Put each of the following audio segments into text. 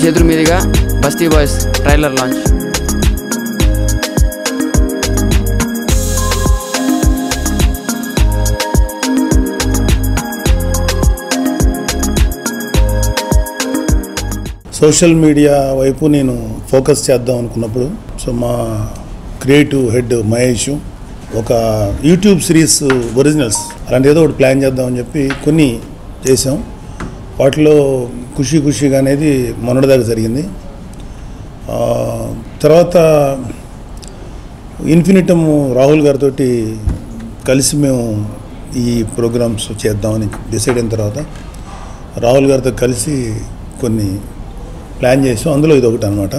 చేతుల మీదుగా Basti boys trailer launch social media వైపు నేను ఫోకస్ చేద్దాం అనుకున్నప్పుడు సో మా క్రియేటివ్ హెడ్ మహేష్ ఒక యూట్యూబ్ సిరీస్ ఒరిజినల్స్ అలాంటి ఏదో ఒకటి ప్లాన్ చేద్దామని చెప్పి కొన్ని చేసాం వాటిలో ఖుషి ఖుషిగా అనేది మొన్నటిదాకా జరిగింది ఆ, తర్వాత ఇన్ఫినిటమ్ రాహుల్ గారితో కలిసి మేము ఈ ప్రోగ్రామ్స్ చేద్దామని డిసైడ్ అయిన తర్వాత రాహుల్ గారితో కలిసి కొన్ని ప్లాన్ చేసాం అందులో ఇది ఒకటి అనమాట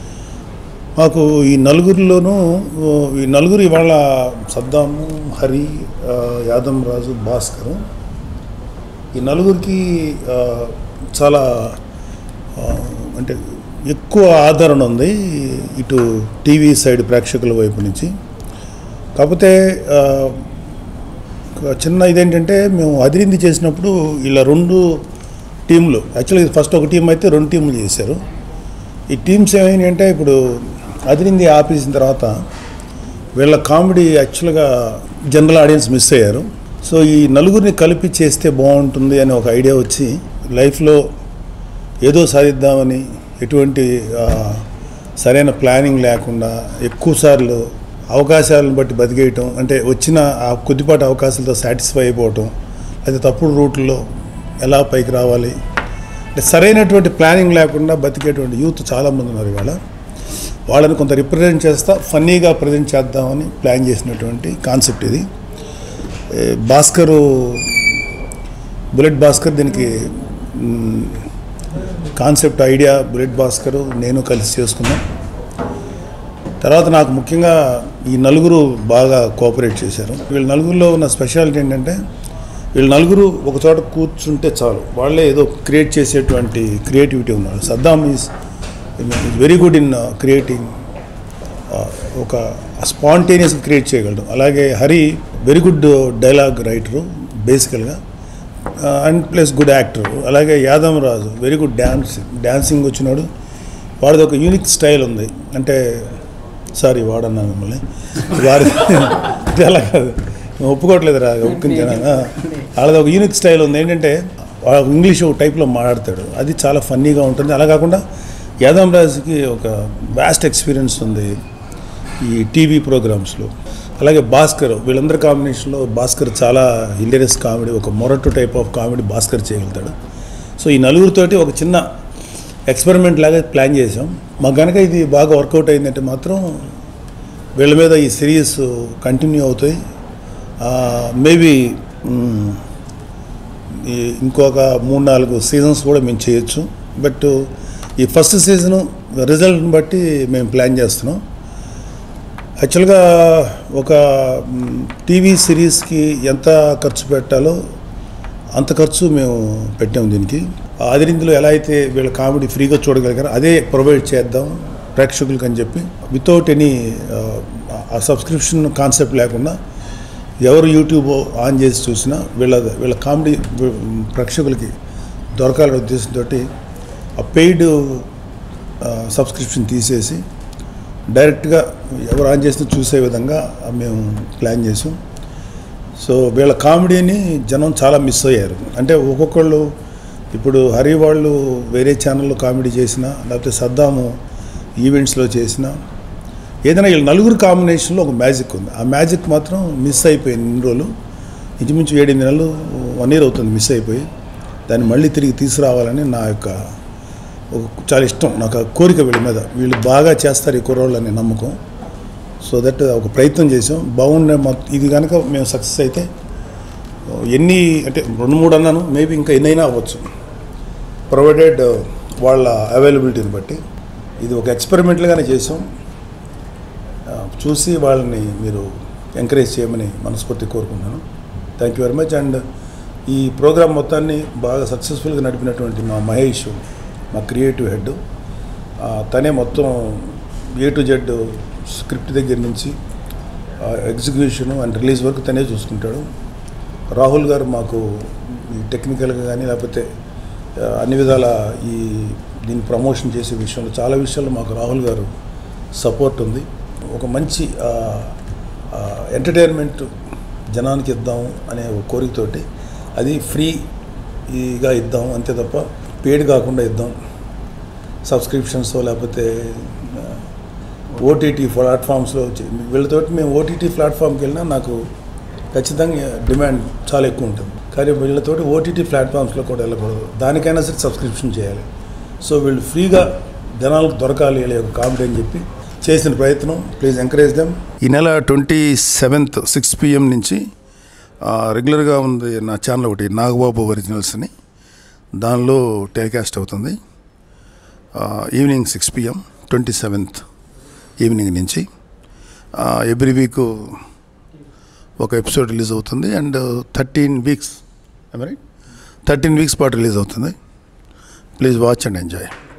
మాకు ఈ నలుగురిలోనూ ఓ, ఈ నలుగురు ఇవాళ సద్దాము హరి ఆ, యాదం రాజు భాస్కర్ ఈ నలుగురికి ఆ, చాలా ఆ, అంటే ఎక్కువ ఆదరణ ఉంది ఇటు టీవీ సైడ్ ప్రేక్షకుల వైపు నుంచి కాకపోతే ఆ, ఒక చిన్న ఇదేంటంటే మేము అదిరింది చేసినప్పుడు ఇలా రెండు టీంలు యాక్చువల్లీ ఫస్ట్ ఒక టీం అయితే రెండు టీంలు చేశారు ఈ టీమ్స్ ఏమైనాయంటే ఇప్పుడు అదిరింది ఆపేసిన తర్వాత వీళ్ళ కామెడీ యాక్చువల్గా జనరల్ ఆడియన్స్ మిస్ అయ్యారు సో ఈ నలుగురిని కలిపి చేస్తే బాగుంటుంది అని ఒక ఐడియా వచ్చి లైఫ్లో ఏదో సాధిద్దామని ఎటువంటి ఆ, సరైన ప్లానింగ్ లేకుండా ఎక్కువసార్లు అవకాశాలను బట్టి బతికేయటం అంటే వచ్చిన ఆ కొద్దిపాటి అవకాశాలతో సాటిస్ఫై అయిపోవటం అయితే తప్పుడు రూట్లో ఎలా పైకి రావాలి అంటే సరైనటువంటి ప్లానింగ్ లేకుండా బతికేటువంటి యూత్ చాలామంది ఉన్నారు ఇవాళ వాళ్ళని కొంత రిప్రజెంట్ చేస్తా ఫన్నీగా ప్రజెంట్ చేద్దామని ప్లాన్ చేసినటువంటి కాన్సెప్ట్ ఇది ఏ, భాస్కరు బుల్లెట్ భాస్కర్ దీనికి hmm, concept idea bullet Bhaskar నేను కలిసి చేసుకున్నాం తర్వాత నాకు ముఖ్యంగా ఈ నలుగురు బాగా కోఆపరేట్ చేశారు వీళ్ళ నలుగురిలో ఉన్న స్పెషాలిటీ ఏంటంటే వీళ్ళ నలుగురు ఒక చోట కూర్చుంటే చాలు వాళ్ళే ఏదో క్రియేట్ చేసేటువంటి క్రియేటివిటీ ఉన్నారు Saddam is very good in creating ఒక స్పాంటేనియస్ క్రియేట్ చేయగలడు అలాగే Hari very good dialogue writer బేసికల్గా అండ్ ప్లస్ గుడ్ యాక్టర్ అలాగే Yadav Raju very good dance dancing వచ్చినాడు వాడిది ఒక యూనిక్ స్టైల్ ఉంది అంటే సారీ వాడన్నాను మిమ్మల్ని వారి ఇది అలా కాదు నేను ఒప్పుకోవట్లేదు రా ఒప్పించాను వాళ్ళది ఒక యూనిక్ స్టైల్ ఉంది ఏంటంటే వాడు ఇంగ్లీష్ ఒక టైప్లో మాట్లాడతాడు అది చాలా ఫన్నీగా ఉంటుంది అలా కాకుండా యాదవ్ రాజుకి ఒక వ్యాస్ట్ ఎక్స్పీరియన్స్ ఉంది ఈ టీవీ ప్రోగ్రామ్స్లో అలాగే భాస్కర్ వీళ్ళందరి కాంబినేషన్లో భాస్కర్ చాలా హిలేరియస్ కామెడీ ఒక మొరటు టైప్ ఆఫ్ కామెడీ భాస్కర్ చేయగలుగుతాడు సో ఈ నలుగురితోటి ఒక చిన్న ఎక్స్పెరిమెంట్ లాగా ప్లాన్ చేసాం మాకు కనుక ఇది బాగా వర్కౌట్ అయిందంటే మాత్రం వీళ్ళ మీద ఈ సిరీస్ కంటిన్యూ అవుతాయి మేబీ ఇంకొక మూడు నాలుగు సీజన్స్ కూడా మేము చేయొచ్చు బట్ ఈ ఫస్ట్ సీజను రిజల్ట్ని బట్టి మేము ప్లాన్ చేస్తున్నాం యాక్చువల్గా ఒక టీవీ సిరీస్కి ఎంత ఖర్చు పెట్టాలో అంత ఖర్చు మేము పెట్టాం దీనికి అదిరిందులో ఎలా అయితే వీళ్ళ కామెడీ ఫ్రీగా చూడగలిగారో అదే ప్రొవైడ్ చేద్దాం ప్రేక్షకులకు అని చెప్పి without any uh subscription concept లేకుండా ఎవరు యూట్యూబ్ ఆన్ చేసి చూసినా వీళ్ళ వీళ్ళ కామెడీ ప్రేక్షకులకి దొరకాలనే ఉద్దేశంతో ఆ పెయిడ్ సబ్స్క్రిప్షన్ తీసేసి డైరెక్ట్గా ఎవరు ఆన్ చేసినా చూసే విధంగా మేము ప్లాన్ చేసాం సో వీళ్ళ కామెడీని జనం చాలా మిస్ అయ్యారు అంటే ఒక్కొక్కళ్ళు ఇప్పుడు హరి వాళ్ళు వేరే ఛానల్లో కామెడీ చేసినా లేకపోతే సద్దాము ఈవెంట్స్లో చేసినా ఏదైనా వీళ్ళ నలుగురు కాంబినేషన్లో ఒక మ్యాజిక్ ఉంది ఆ మ్యాజిక్ మాత్రం మిస్ అయిపోయింది ఇన్ని రోజులు ఇంచుమించు ఏడెనిమిది నెలలు వన్ ఇయర్ అవుతుంది మిస్ అయిపోయి దాన్ని మళ్ళీ తిరిగి తీసుకురావాలని నా యొక్క ఒక చాలా ఇష్టం నాకు ఆ కోరిక వీళ్ళ మీద వీళ్ళు బాగా చేస్తారు ఈ కుర్రోళ్ళు అనే నమ్మకం సో దట్ ఒక ప్రయత్నం చేసాం బాగుండే మొత్తం ఇది కనుక మేము సక్సెస్ అయితే ఎన్ని అంటే రెండు మూడు అన్నాను మేబీ ఇంకా ఎన్నైనా అవ్వచ్చు ప్రొవైడెడ్ వాళ్ళ అవైలబిలిటీని బట్టి ఇది ఒక ఎక్స్పెరిమెంట్లుగానే చేసాం ఆ, చూసి వాళ్ళని మీరు ఎంకరేజ్ చేయమని మనస్ఫూర్తి కోరుకుంటున్నాను thank you very much and ఈ ప్రోగ్రామ్ మొత్తాన్ని బాగా సక్సెస్ఫుల్గా నడిపినటువంటి మా మహేష్ మా క్రియేటివ్ హెడ్ తనే మొత్తం ఏ టు జెడ్ స్క్రిప్ట్ దగ్గర నుంచి ఎగ్జిక్యూషన్ అండ్ రిలీజ్ వరకు తనే చూసుకుంటాడు రాహుల్ గారు మాకు ఈ టెక్నికల్గా కానీ లేకపోతే ఆ, అన్ని విధాల ఈ దీన్ని ప్రమోషన్ చేసే విషయంలో చాలా విషయాల్లో మాకు రాహుల్ గారు సపోర్ట్ ఉంది ఒక మంచి ఎంటర్టైన్మెంట్ జనానికి ఇద్దాం అనే ఒక కోరికతోటి అది ఫ్రీగా ఇద్దాం అంతే తప్ప పేడ్ కాకుండా ఇద్దాం సబ్స్క్రిప్షన్స్ లేకపోతే ఓటీటీ ప్లాట్ఫామ్స్లో వచ్చి- వీళ్ళతోటి మేము ఓటీటీ ప్లాట్ఫామ్కి వెళ్ళినా నాకు ఖచ్చితంగా డిమాండ్ చాలా ఎక్కువ ఉంటుంది కానీ వీళ్ళతోటి ఓటీటీ ప్లాట్ఫామ్స్లో కూడా వెళ్ళకూడదు దానికైనా సరే సబ్స్క్రిప్షన్ చేయాలి సో వీళ్ళు ఫ్రీగా జనాలకు దొరకాలి అనే ఒక కామెడీ అని చెప్పి చేసిన ప్రయత్నం ప్లీజ్ ఎంకరేజ్ దెమ్ ఈ నెల ట్వంటీ సెవెంత్ సిక్స్ పిఎం నుంచి ఆ, రెగ్యులర్గా ఉంది నా ఛానల్ ఒకటి నాగబాబు ఒరిజినల్స్ అని దానిలో టెలికాస్ట్ అవుతుంది uh, evening six PM twenty seventh evening నుంచి ఎవ్రీ వీక్ ఒక ఎపిసోడ్ రిలీజ్ అవుతుంది and thirteen weeks right thirteen weeks పాటు రిలీజ్ అవుతుంది ప్లీజ్ వాచ్ అండ్ ఎంజాయ్